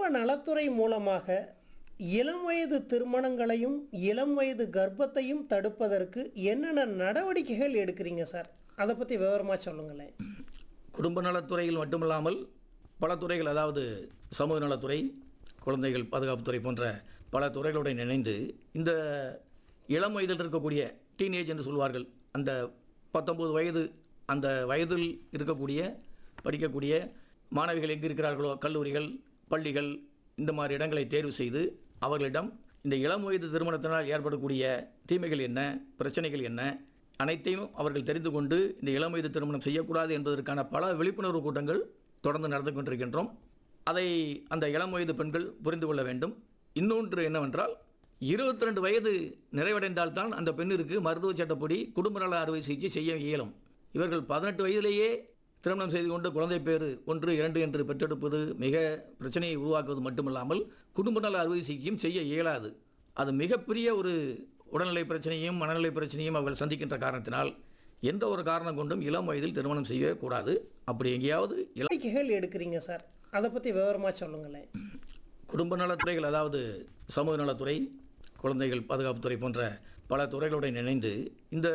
நலத்துறை மூலமாக இளம் வயது திருமணங்களையும் இளம் வயது கர்ப்பத்தையும் தடுப்பதற்கு என்னென்ன நடவடிக்கைகள் எடுக்கிறீங்க சார் அதை பற்றி விவரமாக சொல்லுங்களேன் குடும்ப நலத்துறையில் மட்டுமல்லாமல் பல துறைகள் அதாவது சமூக நலத்துறை குழந்தைகள் பாதுகாப்புத்துறை போன்ற பல துறைகளுடன் இணைந்து இந்த இளம் வயதில் இருக்கக்கூடிய டீனேஜ் என்று சொல்வார்கள் அந்த பத்தொம்பது வயது அந்த வயதில் இருக்கக்கூடிய படிக்கக்கூடிய மாணவிகள் எங்கு இருக்கிறார்களோ கல்லூரிகள் பள்ளிகள் இந்த மாதிரி இடங்களை தேர்வு செய்து அவர்களிடம் இந்த இளம் வயது திருமணத்தினால் ஏற்படக்கூடிய தீமைகள் என்ன பிரச்சனைகள் என்ன அனைத்தையும் அவர்கள் தெரிந்து கொண்டு இந்த இளம் வயது திருமணம் செய்யக்கூடாது என்பதற்கான பல விழிப்புணர்வு கூட்டங்கள் தொடர்ந்து நடந்து கொண்டிருக்கின்றோம் அதை அந்த இளம் வயது பெண்கள் புரிந்து கொள்ள வேண்டும் இன்னொன்று என்னவென்றால் இருபத்தி ரெண்டு வயது நிறைவடைந்தால்தான் அந்த பெண்ணிற்கு மருத்துவ சட்டப்படி குடும்ப நல அறுவை சிகிச்சை செய்ய இயலும் இவர்கள் பதினெட்டு வயதிலேயே திருமணம் செய்து கொண்டு குழந்தை பேறு ஒன்று இரண்டு என்று பெற்றெடுப்பது மிக பிரச்சனையை உருவாக்குவது மட்டுமல்லாமல் குடும்ப நல அறுவை சிகிச்சையும் செய்ய இயலாது அது மிகப்பெரிய ஒரு உடல்நிலை பிரச்சனையும் மனநிலை பிரச்சனையும் அவர்கள் சந்திக்கின்ற காரணத்தினால் எந்த ஒரு காரணம் கொண்டும் இளம் வயதில் திருமணம் செய்யவே கூடாது அப்படி எங்கேயாவது இளம் நடவடிக்கைகள் எடுக்கிறீங்க சார் அதை பற்றி விவரமாக சொல்லுங்களேன் குடும்ப நலத்துறைகள் அதாவது சமூக நலத்துறை குழந்தைகள் பாதுகாப்புத்துறை போன்ற பல துறைகளுடன் இணைந்து இந்த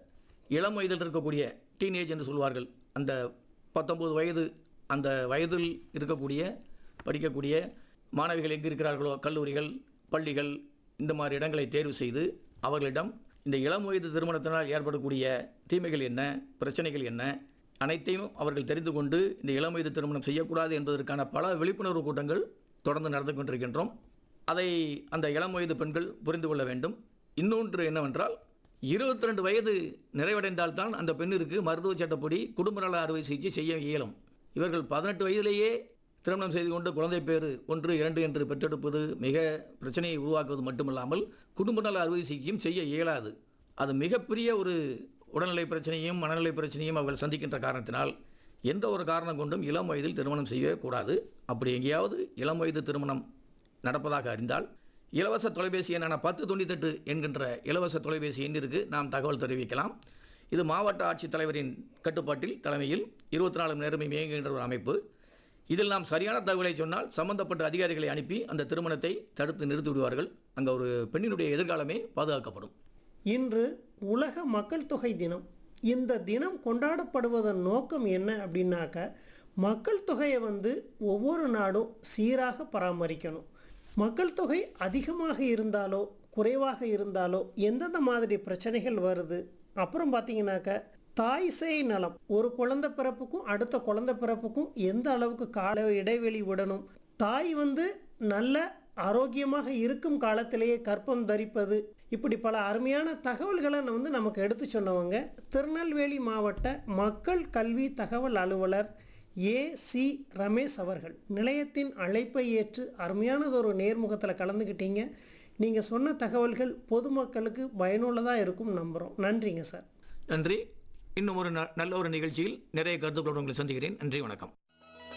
இளம் வயதில் இருக்கக்கூடிய டீனேஜ் என்று சொல்வார்கள் அந்த பத்தொம்பது வயது அந்த வயதில் இருக்கக்கூடிய படிக்கக்கூடிய மாணவிகள் எங்கு இருக்கிறார்களோ கல்லூரிகள் பள்ளிகள் இந்த மாதிரி இடங்களை தேர்வு செய்து அவர்களிடம் இந்த இளம் வயது திருமணத்தினால் ஏற்படக்கூடிய தீமைகள் என்ன பிரச்சனைகள் என்ன அனைத்தையும் அவர்கள் தெரிந்து கொண்டு இந்த இளம் வயது திருமணம் செய்யக்கூடாது என்பதற்கான பல விழிப்புணர்வு கூட்டங்கள் தொடர்ந்து நடந்து கொண்டிருக்கின்றோம் அதை அந்த இளம் வயது பெண்கள் புரிந்து கொள்ள வேண்டும் இன்னொன்று என்னவென்றால் இருபத்தி ரெண்டு வயது நிறைவடைந்தால்தான் அந்த பெண்ணிற்கு மருத்துவ சட்டப்படி குடும்ப நல அறுவை சிகிச்சை செய்ய இயலும் இவர்கள் பதினெட்டு வயதிலேயே திருமணம் செய்து கொண்டு குழந்தை பேறு ஒன்று இரண்டு என்று பெற்றெடுப்பது மிக பிரச்சனையை உருவாக்குவது மட்டுமல்லாமல் குடும்ப நல அறுவை சிகிச்சையும் செய்ய இயலாது அது மிகப்பெரிய ஒரு உடல்நிலை பிரச்சனையும் மனநிலை பிரச்சனையும் அவர்கள் சந்திக்கின்ற காரணத்தினால் எந்த ஒரு காரணம் கொண்டும் இளம் வயதில் திருமணம் செய்யவே கூடாது அப்படி எங்கேயாவது இளம் வயது திருமணம் நடப்பதாக அறிந்தால் இலவச தொலைபேசி எண்ணான பத்து தொண்ணூத்தெட்டு என்கின்ற இலவச தொலைபேசி எண்ணிற்கு நாம் தகவல் தெரிவிக்கலாம் இது மாவட்ட ஆட்சித்தலைவரின் கட்டுப்பாட்டில் தலைமையில் இருபத்தி நாலு மணி நேரமும் இயங்குகின்ற ஒரு அமைப்பு இதில் நாம் சரியான தகவலை சொன்னால் சம்பந்தப்பட்ட அதிகாரிகளை அனுப்பி அந்த திருமணத்தை தடுத்து நிறுத்தி விடுவார்கள் அங்கே ஒரு பெண்ணினுடைய எதிர்காலமே பாதுகாக்கப்படும் இன்று உலக மக்கள் தொகை தினம் இந்த தினம் கொண்டாடப்படுவதன் நோக்கம் என்ன அப்படின்னாக்க மக்கள் தொகையை வந்து ஒவ்வொரு நாடும் சீராக பராமரிக்கணும் மக்கள் தொகை அதிகமாக இருந்தாலோ குறைவாக இருந்தாலோ எந்தெந்த மாதிரி பிரச்சனைகள் வருது அப்புறம் பார்த்தீங்கன்னாக்க தாய் சேய் நலம் ஒரு குழந்தை பிறப்புக்கும் அடுத்த குழந்தை பிறப்புக்கும் எந்த அளவுக்கு கால இடைவெளி விடணும் தாய் வந்து நல்ல ஆரோக்கியமாக இருக்கும் காலத்திலேயே கற்பம் தரிப்பது இப்படி பல அருமையான தகவல்களை வந்து நமக்கு எடுத்து சொன்னவங்க திருநெல்வேலி மாவட்ட மக்கள் கல்வி தகவல் அலுவலர் ஏ சி ரமேஷ் அவர்கள் நிலையத்தின் அழைப்பை ஏற்று அருமையானதொரு நேர்முகத்தில் கலந்துக்கிட்டீங்க நீங்கள் சொன்ன தகவல்கள் பொதுமக்களுக்கு பயனுள்ளதாக இருக்கும் நம்புகிறோம் நன்றிங்க சார் நன்றி இன்னும் ஒரு ந- நல்ல ஒரு நிகழ்ச்சியில் நிறைய கருத்துக்களோடு உங்களை சந்திக்கிறேன் நன்றி வணக்கம்